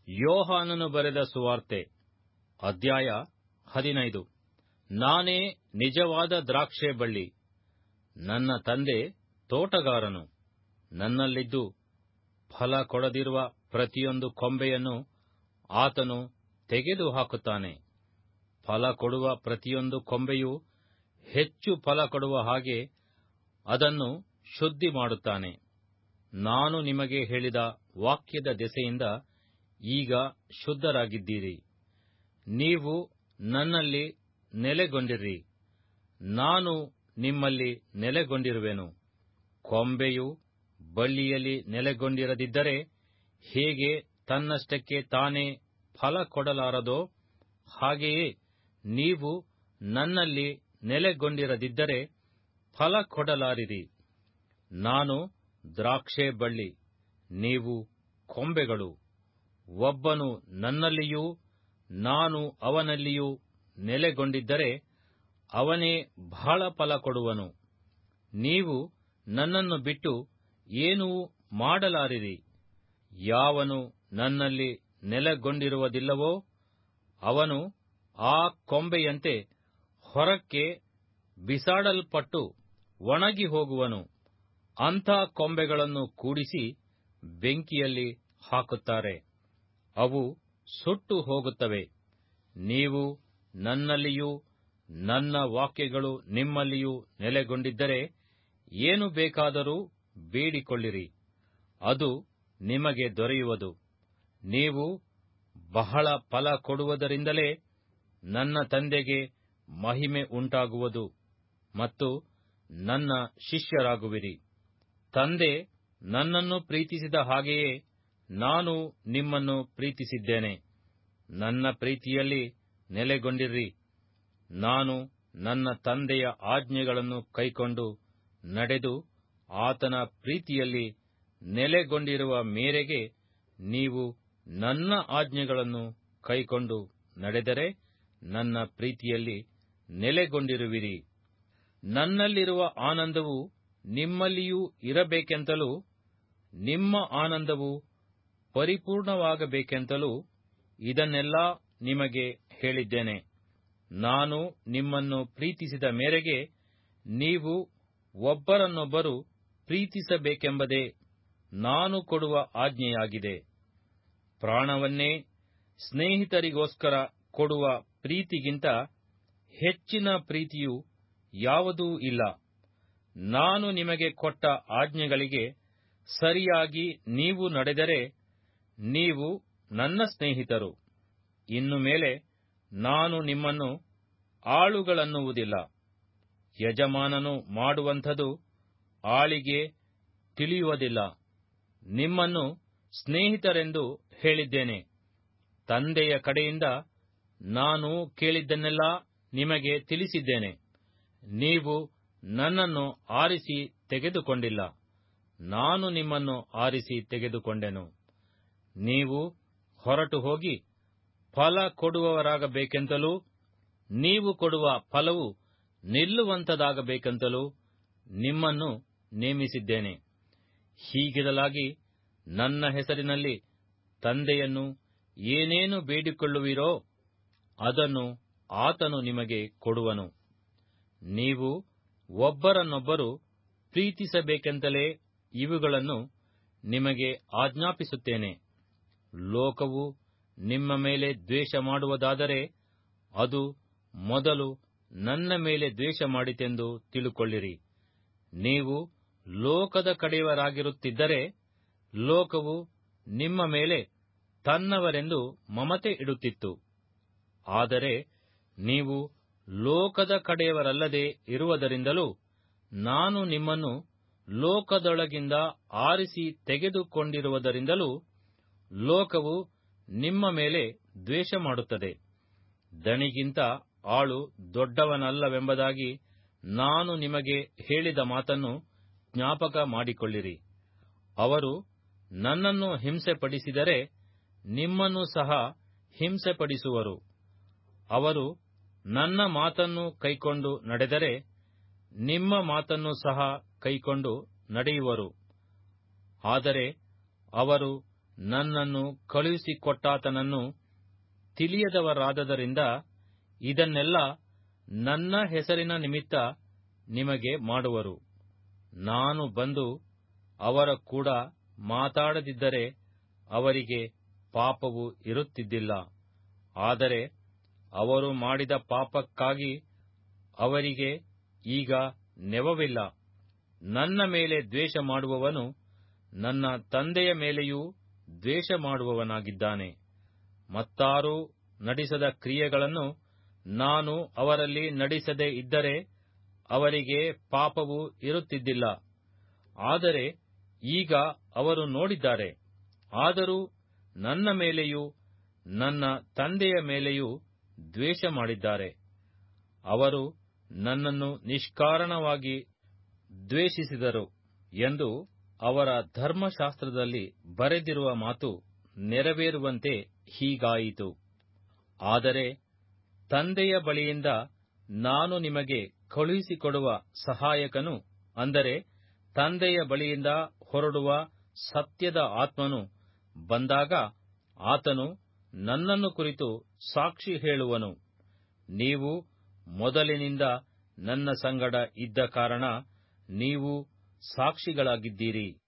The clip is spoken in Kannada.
ಯೋಹಾನನು ಬರೆದ ಸುವಾರ್ತೆ ಅಧ್ಯಾಯ ಹದಿನೈದು ನಾನೇ ನಿಜವಾದ ದ್ರಾಕ್ಷೆ ಬಳ್ಳಿ ನನ್ನ ತಂದೆ ತೋಟಗಾರನು ನನ್ನಲ್ಲಿದ್ದು ಫಲ ಕೊಡದಿರುವ ಪ್ರತಿಯೊಂದು ಕೊಂಬೆಯನ್ನು ಆತನು ತೆಗೆದುಹಾಕುತ್ತಾನೆ ಫಲ ಕೊಡುವ ಪ್ರತಿಯೊಂದು ಕೊಂಬೆಯೂ ಹೆಚ್ಚು ಫಲ ಕೊಡುವ ಹಾಗೆ ಅದನ್ನು ಶುದ್ಧಿ ಮಾಡುತ್ತಾನೆ ನಾನು ನಿಮಗೆ ಹೇಳಿದ ವಾಕ್ಯದ ದೆಸೆಯಿಂದ ಈಗ ಶುದ್ಧರಾಗಿದ್ದೀರಿ ನೀವು ನನ್ನಲ್ಲಿ ನೆಲೆಗೊಂಡಿರಿ ನಾನು ನಿಮ್ಮಲ್ಲಿ ನೆಲೆಗೊಂಡಿರುವೆನು ಕೊಂಬೆಯು ಬಳ್ಳಿಯಲ್ಲಿ ನೆಲೆಗೊಂಡಿರದಿದ್ದರೆ ಹೇಗೆ ತನ್ನಷ್ಟಕ್ಕೆ ತಾನೇ ಫಲ ಕೊಡಲಾರದೋ ಹಾಗೆಯೇ ನೀವು ನನ್ನಲ್ಲಿ ನೆಲೆಗೊಂಡಿರದಿದ್ದರೆ ಫಲ ಕೊಡಲಾರಿರಿ ನಾನು ದ್ರಾಕ್ಷೆ ಬಳ್ಳಿ ನೀವು ಕೊಂಬೆಗಳು ಒಬ್ಬನು ನನ್ನಲ್ಲಿಯೂ ನಾನು ಅವನಲ್ಲಿಯೂ ನೆಲೆಗೊಂಡಿದ್ದರೆ ಅವನೇ ಬಹಳ ಫಲ ಕೊಡುವನು ನೀವು ನನ್ನನ್ನು ಬಿಟ್ಟು ಏನೂ ಮಾಡಲಾರಿರಿ ಯಾವನು ನನ್ನಲ್ಲಿ ನೆಲೆಗೊಂಡಿರುವುದಿಲ್ಲವೋ ಅವನು ಆ ಕೊಂಬೆಯಂತೆ ಹೊರಕ್ಕೆ ಬಿಸಾಡಲ್ಪಟ್ಟು ಒಣಗಿ ಹೋಗುವನು ಅಂಥ ಕೊಂಬೆಗಳನ್ನು ಕೂಡಿಸಿ ಬೆಂಕಿಯಲ್ಲಿ ಹಾಕುತ್ತಾರೆ ಅವು ಸುಟ್ಟು ಹೋಗುತ್ತವೆ ನೀವು ನನ್ನಲ್ಲಿಯೂ ನನ್ನ ವಾಕ್ಯಗಳು ನಿಮ್ಮಲ್ಲಿಯೂ ನೆಲೆಗೊಂಡಿದ್ದರೆ ಏನು ಬೇಕಾದರೂ ಬೇಡಿಕೊಳ್ಳಿರಿ ಅದು ನಿಮಗೆ ದೊರೆಯುವುದು ನೀವು ಬಹಳ ಫಲ ಕೊಡುವುದರಿಂದಲೇ ನನ್ನ ತಂದೆಗೆ ಮಹಿಮೆ ಉಂಟಾಗುವುದು ಮತ್ತು ನನ್ನ ಶಿಷ್ಯರಾಗುವಿರಿ ತಂದೆ ನನ್ನನ್ನು ಪ್ರೀತಿಸಿದ ಹಾಗೆಯೇ ನಾನು ನಿಮ್ಮನ್ನು ಪ್ರೀತಿಸಿದ್ದೇನೆ ನನ್ನ ಪ್ರೀತಿಯಲ್ಲಿ ನೆಲೆಗೊಂಡಿರ್ರಿ ನಾನು ನನ್ನ ತಂದೆಯ ಆಜ್ಞೆಗಳನ್ನು ಕೈಕೊಂಡು ನಡೆದು ಆತನ ಪ್ರೀತಿಯಲ್ಲಿ ನೆಲೆಗೊಂಡಿರುವ ಮೇರೆಗೆ ನೀವು ನನ್ನ ಆಜ್ಞೆಗಳನ್ನು ಕೈಕೊಂಡು ನಡೆದರೆ ನನ್ನ ಪ್ರೀತಿಯಲ್ಲಿ ನೆಲೆಗೊಂಡಿರುವಿರಿ ನನ್ನಲ್ಲಿರುವ ಆನಂದವು ನಿಮ್ಮಲ್ಲಿಯೂ ಇರಬೇಕೆಂತಲೂ ನಿಮ್ಮ ಆನಂದವು ಪರಿಪೂರ್ಣವಾಗಬೇಕೆಂತಲೂ ಇದನ್ನೆಲ್ಲ ನಿಮಗೆ ಹೇಳಿದ್ದೇನೆ ನಾನು ನಿಮ್ಮನ್ನು ಪ್ರೀತಿಸಿದ ಮೇರೆಗೆ ನೀವು ಒಬ್ಬರನ್ನೊಬ್ಬರು ಪ್ರೀತಿಸಬೇಕೆಂಬುದೇ ನಾನು ಕೊಡುವ ಆಜ್ಞೆಯಾಗಿದೆ ಪ್ರಾಣವನ್ನೇ ಸ್ನೇಹಿತರಿಗೋಸ್ಕರ ಕೊಡುವ ಪ್ರೀತಿಗಿಂತ ಹೆಚ್ಚಿನ ಪ್ರೀತಿಯು ಯಾವುದೂ ಇಲ್ಲ ನಾನು ನಿಮಗೆ ಕೊಟ್ಟ ಆಜ್ಞೆಗಳಿಗೆ ಸರಿಯಾಗಿ ನೀವು ನಡೆದರೆ ನೀವು ನನ್ನ ಸ್ನೇಹಿತರು ಇನ್ನು ಮೇಲೆ ನಾನು ನಿಮ್ಮನ್ನು ಆಳುಗಳನ್ನುವುದಿಲ್ಲ ಯಜಮಾನನು ಮಾಡುವಂಥದು ಆಳಿಗೆ ತಿಳಿಯುವುದಿಲ್ಲ ನಿಮ್ಮನ್ನು ಸ್ನೇಹಿತರೆಂದು ಹೇಳಿದ್ದೇನೆ ತಂದೆಯ ಕಡೆಯಿಂದ ನಾನು ಕೇಳಿದ್ದನ್ನೆಲ್ಲ ನಿಮಗೆ ತಿಳಿಸಿದ್ದೇನೆ ನೀವು ನನ್ನನ್ನು ಆರಿಸಿ ತೆಗೆದುಕೊಂಡಿಲ್ಲ ನಾನು ನಿಮ್ಮನ್ನು ಆರಿಸಿ ತೆಗೆದುಕೊಂಡೆನು ನೀವು ಹೊರಟು ಹೋಗಿ ಫಲ ಕೊಡುವವರಾಗಬೇಕೆಂತಲೂ ನೀವು ಕೊಡುವ ಫಲವು ನಿಲ್ಲುವಂತದಾಗಬೇಕೆಂತಲೂ ನಿಮ್ಮನ್ನು ನೇಮಿಸಿದ್ದೇನೆ ಹೀಗಿರಲಾಗಿ ನನ್ನ ಹೆಸರಿನಲ್ಲಿ ತಂದೆಯನ್ನು ಏನೇನು ಬೇಡಿಕೊಳ್ಳುವಿರೋ ಅದನ್ನು ಆತನು ನಿಮಗೆ ಕೊಡುವನು ನೀವು ಒಬ್ಬರನ್ನೊಬ್ಬರು ಪ್ರೀತಿಸಬೇಕೆಂತಲೇ ಇವುಗಳನ್ನು ನಿಮಗೆ ಆಜ್ಞಾಪಿಸುತ್ತೇನೆ ಲೋಕವು ನಿಮ್ಮ ಮೇಲೆ ದ್ವೇಷ ಮಾಡುವುದಾದರೆ ಅದು ಮೊದಲು ನನ್ನ ಮೇಲೆ ದ್ವೇಷ ಮಾಡಿತೆಂದು ತಿಳುಕೊಳ್ಳಿರಿ ನೀವು ಲೋಕದ ಕಡೆಯವರಾಗಿರುತ್ತಿದ್ದರೆ ಲೋಕವು ನಿಮ್ಮ ಮೇಲೆ ತನ್ನವರೆಂದು ಮಮತೆ ಇಡುತ್ತಿತ್ತು ಆದರೆ ನೀವು ಲೋಕದ ಕಡೆಯವರಲ್ಲದೆ ಇರುವುದರಿಂದಲೂ ನಾನು ನಿಮ್ಮನ್ನು ಲೋಕದೊಳಗಿಂದ ಆರಿಸಿ ತೆಗೆದುಕೊಂಡಿರುವುದರಿಂದಲೂ ಲೋಕವು ನಿಮ್ಮ ಮೇಲೆ ದ್ವೇಷ ಮಾಡುತ್ತದೆ ದಣಿಗಿಂತ ಆಳು ದೊಡ್ಡವನಲ್ಲವೆಂಬುದಾಗಿ ನಾನು ನಿಮಗೆ ಹೇಳಿದ ಮಾತನ್ನು ಜ್ಞಾಪಕ ಮಾಡಿಕೊಳ್ಳಿರಿ ಅವರು ನನ್ನನ್ನು ಹಿಂಸೆಪಡಿಸಿದರೆ ನಿಮ್ಮನ್ನು ಸಹ ಹಿಂಸೆಪಡಿಸುವರು ಅವರು ನನ್ನ ಮಾತನ್ನು ಕೈಕೊಂಡು ನಡೆದರೆ ನಿಮ್ಮ ಮಾತನ್ನು ಸಹ ಕೈಕೊಂಡು ನಡೆಯುವರು ಆದರೆ ಅವರು ನನ್ನನ್ನು ಕಳುಹಿಸಿಕೊಟ್ಟಾತನನ್ನು ತಿಳಿಯದವರಾದದರಿಂದ ಇದನ್ನೆಲ್ಲ ನನ್ನ ಹೆಸರಿನ ನಿಮಿತ್ತ ನಿಮಗೆ ಮಾಡುವರು ನಾನು ಬಂದು ಅವರ ಕೂಡ ಮಾತಾಡದಿದ್ದರೆ ಅವರಿಗೆ ಪಾಪವು ಇರುತ್ತಿದ್ದಿಲ್ಲ ಆದರೆ ಅವರು ಮಾಡಿದ ಪಾಪಕ್ಕಾಗಿ ಅವರಿಗೆ ಈಗ ನೆವವಿಲ್ಲ ನನ್ನ ಮೇಲೆ ದ್ವೇಷ ಮಾಡುವವನು ನನ್ನ ತಂದೆಯ ಮೇಲೆಯೂ ದ್ವೇಷ ಮಾಡುವವನಾಗಿದ್ದಾನೆ ಮತ್ತಾರೂ ನಡೆಸದ ಕ್ರಿಯೆಗಳನ್ನು ನಾನು ಅವರಲ್ಲಿ ನಡೆಸದೇ ಇದ್ದರೆ ಅವರಿಗೆ ಪಾಪವು ಇರುತ್ತಿದ್ದಿಲ್ಲ ಆದರೆ ಈಗ ಅವರು ನೋಡಿದ್ದಾರೆ ಆದರೂ ನನ್ನ ಮೇಲೆಯೂ ನನ್ನ ತಂದೆಯ ಮೇಲೆಯೂ ದ್ವೇಷ ಮಾಡಿದ್ದಾರೆ ಅವರು ನನ್ನನ್ನು ನಿಷ್ಕಾರಣವಾಗಿ ದ್ವೇಷಿಸಿದರು ಎಂದು ಅವರ ಧರ್ಮಶಾಸ್ತ್ರದಲ್ಲಿ ಬರೆದಿರುವ ಮಾತು ನೆರವೇರುವಂತೆ ಹೀಗಾಯಿತು ಆದರೆ ತಂದೆಯ ಬಳಿಯಿಂದ ನಾನು ನಿಮಗೆ ಕಳುಹಿಸಿಕೊಡುವ ಸಹಾಯಕನು ಅಂದರೆ ತಂದೆಯ ಬಳಿಯಿಂದ ಹೊರಡುವ ಸತ್ಯದ ಆತ್ಮನು ಬಂದಾಗ ಆತನು ನನ್ನನ್ನು ಕುರಿತು ಸಾಕ್ಷಿ ಹೇಳುವನು ನೀವು ಮೊದಲಿನಿಂದ ನನ್ನ ಸಂಗಡ ಇದ್ದ ಕಾರಣ ನೀವು ಸಾಕ್ಷಿಗಳಾಗಿದ್ದೀರಿ